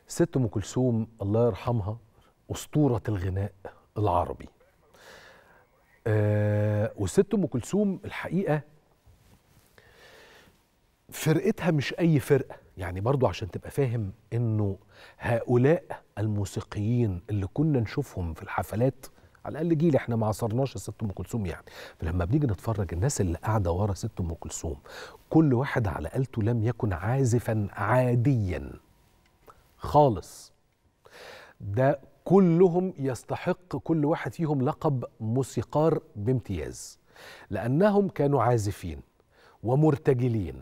ست ام كلثوم الله يرحمها اسطوره الغناء العربي آه والست ام كلثوم الحقيقه فرقتها مش اي فرقه يعني برضو عشان تبقى فاهم انه هؤلاء الموسيقيين اللي كنا نشوفهم في الحفلات على الاقل جيل احنا ما عصرناش الست ام كلثوم يعني فلما بنيجي نتفرج الناس اللي قاعده ورا ست ام كلثوم كل واحد على آلته لم يكن عازفا عاديا خالص ده كلهم يستحق كل واحد فيهم لقب موسيقار بامتياز لانهم كانوا عازفين ومرتجلين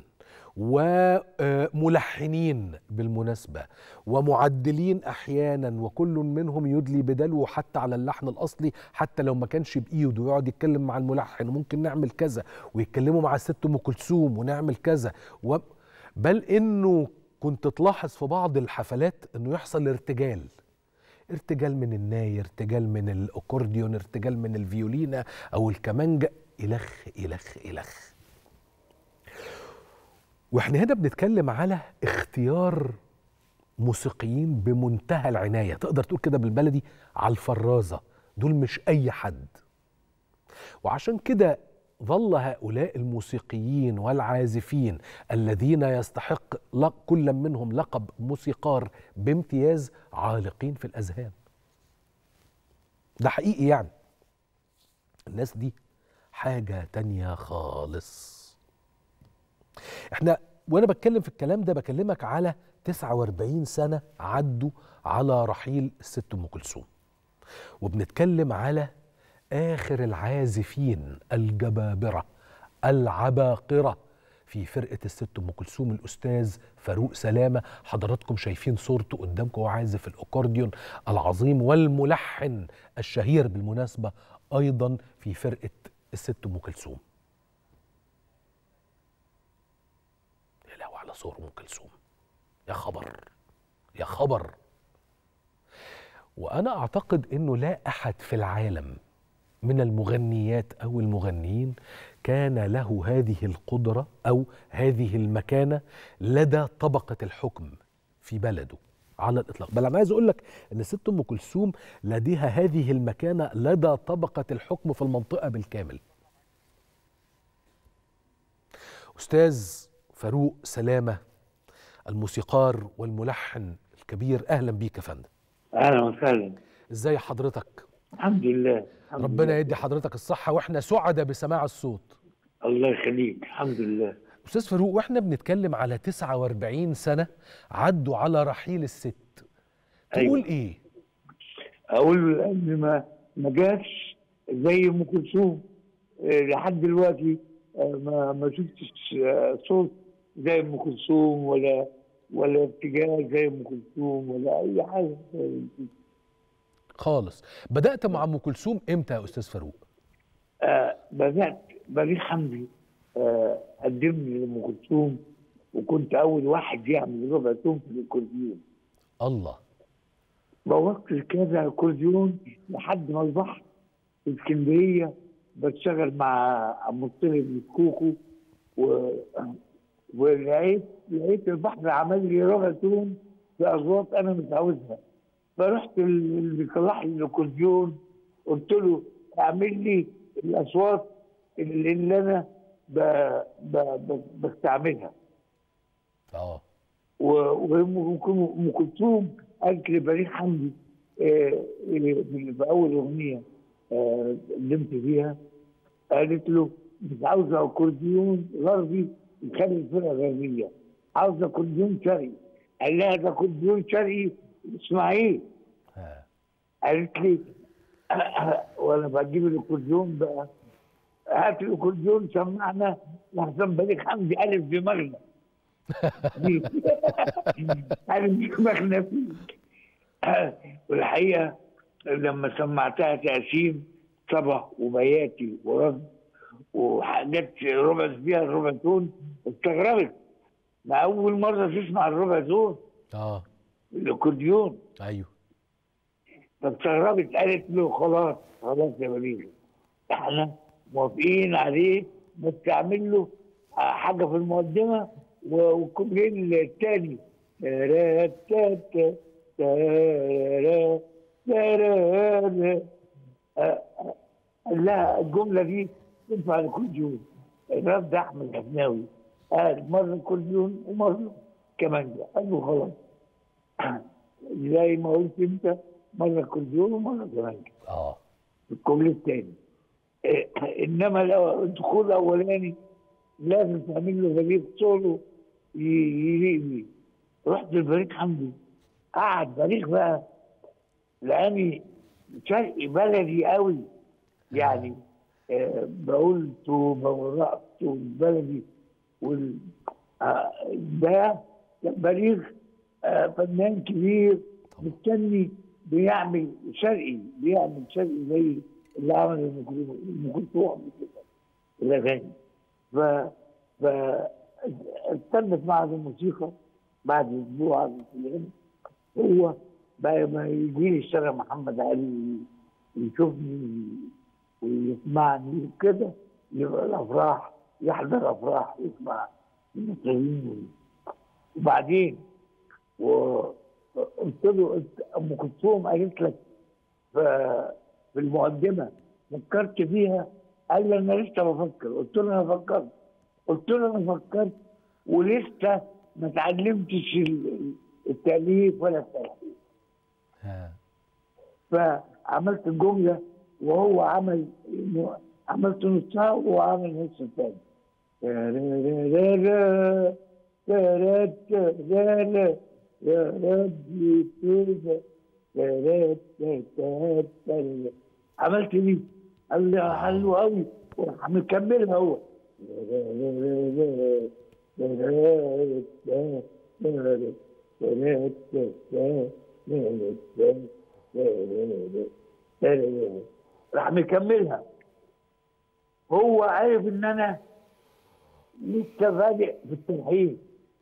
وملحنين بالمناسبة ومعدلين أحيانا وكل منهم يدلي بدلو حتى على اللحن الأصلي حتى لو ما كانش بإيده ويقعد يتكلم مع الملحن وممكن نعمل كذا ويتكلموا مع الست أم كلثوم ونعمل كذا و بل إنه كنت تلاحظ في بعض الحفلات إنه يحصل ارتجال ارتجال من الناي ارتجال من الأكورديون ارتجال من الفيولينا أو الكمانجا إلخ إلخ إلخ واحنا هنا بنتكلم على اختيار موسيقيين بمنتهى العنايه تقدر تقول كده بالبلدي على الفرازه دول مش اي حد وعشان كده ظل هؤلاء الموسيقيين والعازفين الذين يستحق كل منهم لقب موسيقار بامتياز عالقين في الاذهان ده حقيقي يعني الناس دي حاجه تانيه خالص احنا وانا بتكلم في الكلام ده بكلمك على 49 سنه عدوا على رحيل الست ام كلثوم وبنتكلم على اخر العازفين الجبابره العباقره في فرقه الست ام كلثوم الاستاذ فاروق سلامه حضراتكم شايفين صورته قدامكم وهو عازف الاكورديون العظيم والملحن الشهير بالمناسبه ايضا في فرقه الست ام كلثوم على صور ام كلثوم يا خبر يا خبر وانا اعتقد انه لا احد في العالم من المغنيات او المغنيين كان له هذه القدره او هذه المكانه لدى طبقه الحكم في بلده على الاطلاق بل انا عايز اقول لك ان ست ام كلثوم لديها هذه المكانه لدى طبقه الحكم في المنطقه بالكامل استاذ فاروق سلامه الموسيقار والملحن الكبير اهلا بيك يا فندم اهلا وسهلا ازاي حضرتك الحمد لله الحمد ربنا لله. يدي حضرتك الصحه واحنا سعداء بسماع الصوت الله يخليك الحمد لله استاذ فاروق واحنا بنتكلم على 49 سنه عدوا على رحيل الست تقول أيوة. ايه اقول ان ما ما جاتش زي ام كلثوم آه، لحد دلوقتي آه، ما ما شفتش آه، صوت زي ام كلثوم ولا ولا اتجاه زي ام كلثوم ولا اي حاجه زي أم كلثوم. خالص بدات مع ام كلثوم امتى يا استاذ فاروق آه، بدات بليغ حمدي آه، قدمني لام كلثوم وكنت اول واحد يعمل ربع تون في الاكورديون الله بوظت كذا اكورديون لحد ما البحر في اسكندريه بشتغل مع مطرب كوكو و... ولقيت لقيت البحر عمل لي ربع تون في اصوات انا مش عاوزها فرحت اللي بيصلح لي الاكورديون قلت له اعمل لي الاصوات اللي, اللي انا ب... ب... ب... بستعملها اه وام كلثوم قالت لبليغ حمدي آه، في في اول اغنيه آه، قدمت فيها قالت له مش عاوزه اكورديون غربي يخلي الفرقه غربيه عاوزه اكورديون شرقي قال لها ده اكورديون شرقي اسماعيل ها. قالت لي وانا بجيب الاكورديون بقى هات الاكورديون سمعنا لحسن بليغ حمدي الف دماغنا الف دماغنا فيك والحقيقه لما سمعتها تقسيم صبا وبياتي ورد وحاجات ربع فيها الربع تون استغربت ما اول مره تسمع الربع تون اه الاكورديون ايوه فاستغربت قالت له خلاص خلاص يا بليغ احنا موافقين عليه بس تعمل له حاجه في المقدمه والكوبلين الثاني تارا تارا آه، آه، لا الجمله دي تنفع لكل يوم الراب ده احمد الحفناوي قال مره كل يوم ومره كمان قال له خلاص زي ما قلت انت مره كل يوم ومره كمان اه الكوبليه الثاني انما لو الدخول الاولاني لازم تعمل له فريق سولو ي- يليق بيه رحت الفريق حمدي قعد فريق بقى لاني شرقي بلدي قوي يعني آه، بقول بقول رقص بلدي وال آه، ده كان بليغ آه، فنان كبير مستني بيعمل شرقي بيعمل شرقي زي اللي عمل ام كلثوم ام كلثوم قبل كده الاغاني ف ف استنت معهد الموسيقى بعد اسبوع من الغنى هو بقى ما يجي لي الشارع محمد علي يشوفني ويسمعني وكده يبقى الافراح يحضر افراح ويسمع المصريين وبعدين وقلت له قلت- ام كلثوم قالت لك ف- في المقدمه فكرت فيها قال لي انا لسه بفكر قلت له انا فكرت قلت له انا فكرت ولسه ما اتعلمتش ال- التاليف ولا التلحين ها. فعملت الجمله وهو عمل عملت نصها وهو عمل نص الثاني يا ربي كده عملت دي قال لي حلو قوي وراح مكملها هو راح مكملها هو عارف ان انا لسه بادئ في التلحين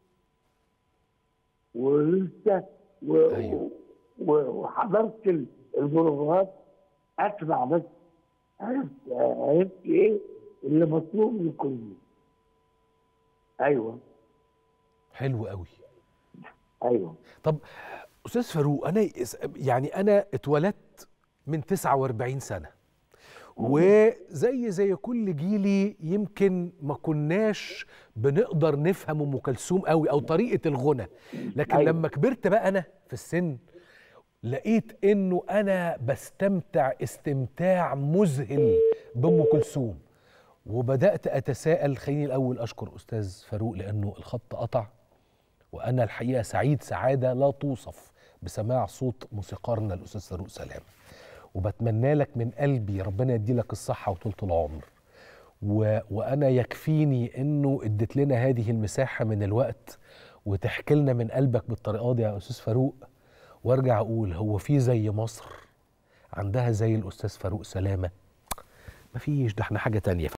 ولسه و... أيوه. و... وحضرت ال- البروفات اسمع بس عرفت عرفت ايه اللي مطلوب من الكل ايوه حلو قوي ايوه طب استاذ فاروق انا يس- يعني انا اتولدت من 49 سنه وزي زي كل جيلي يمكن ما كناش بنقدر نفهم ام كلثوم قوي او طريقه الغنى لكن أيوة. لما كبرت بقى انا في السن لقيت انه انا بستمتع استمتاع مذهل بام كلثوم وبدات اتساءل خليني الاول اشكر استاذ فاروق لانه الخط قطع وانا الحقيقه سعيد سعاده لا توصف بسماع صوت موسيقارنا الاستاذ فاروق سلام وبتمنى لك من قلبي ربنا يدي لك الصحه وطولة العمر و... وانا يكفيني انه اديت لنا هذه المساحه من الوقت وتحكي لنا من قلبك بالطريقه دي يا استاذ فاروق وارجع اقول هو في زي مصر عندها زي الاستاذ فاروق سلامه مفيش ده احنا حاجه تانية